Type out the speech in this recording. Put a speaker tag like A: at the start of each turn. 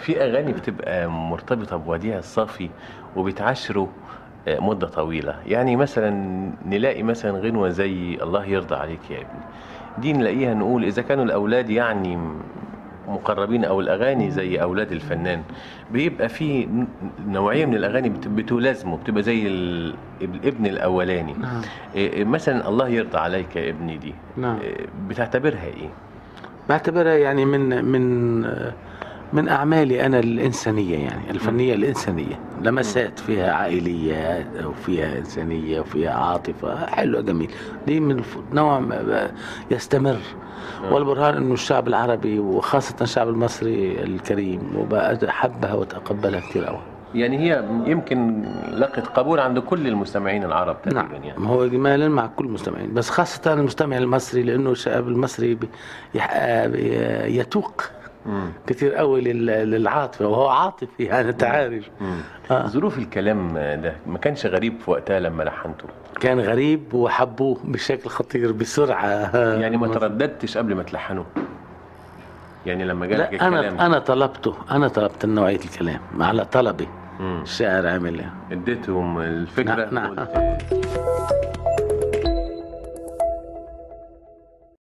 A: في اغاني بتبقى مرتبطه بوديع الصافي وبتعاشره آه، مده طويله يعني مثلا نلاقي مثلا غنوه زي الله يرضى عليك يا ابني دي نلاقيها نقول اذا كانوا الاولاد يعني مقربين او الاغاني زي اولاد الفنان بيبقى في ن- نوعيه من الاغاني بت- بتلازمه بتبقى زي ال- الابن الاولاني
B: نعم
A: إيه- إيه مثلا الله يرضى عليك يا ابني دي
B: نعم
A: إيه بتعتبرها ايه
B: بعتبرها يعني من من من اعمالي انا الانسانيه يعني الفنيه الانسانيه لمسات فيها عائليه وفيها انسانيه وفيها عاطفه حلوه جميل دي من الف- نوع ما- يستمر والبرهان انه الشعب العربي وخاصه الشعب المصري الكريم وبقى حبها وتقبلها كثير قوي
A: يعني هي يمكن لقت قبول عند كل المستمعين العرب
B: نعم
A: تقريبا يعني
B: ما هو اجمالا مع كل المستمعين بس خاصه المستمع المصري لانه الشعب المصري بي- يح- بي- يتوق
A: مم.
B: كثير قوي لل- للعاطفه وهو عاطفي يعني انت عارف
A: مم.
B: آه.
A: ظروف الكلام ده ما كانش غريب في وقتها لما لحنته
B: كان غريب وحبوه بشكل خطير بسرعه
A: يعني ما ترددتش قبل ما تلحنه يعني لما جالك
B: لا
A: الكلام
B: انا انا طلبته انا طلبت نوعيه الكلام على طلبي
A: مم.
B: الشاعر عامل
A: اديتهم الفكره
B: نعم، نعم.
A: وقلت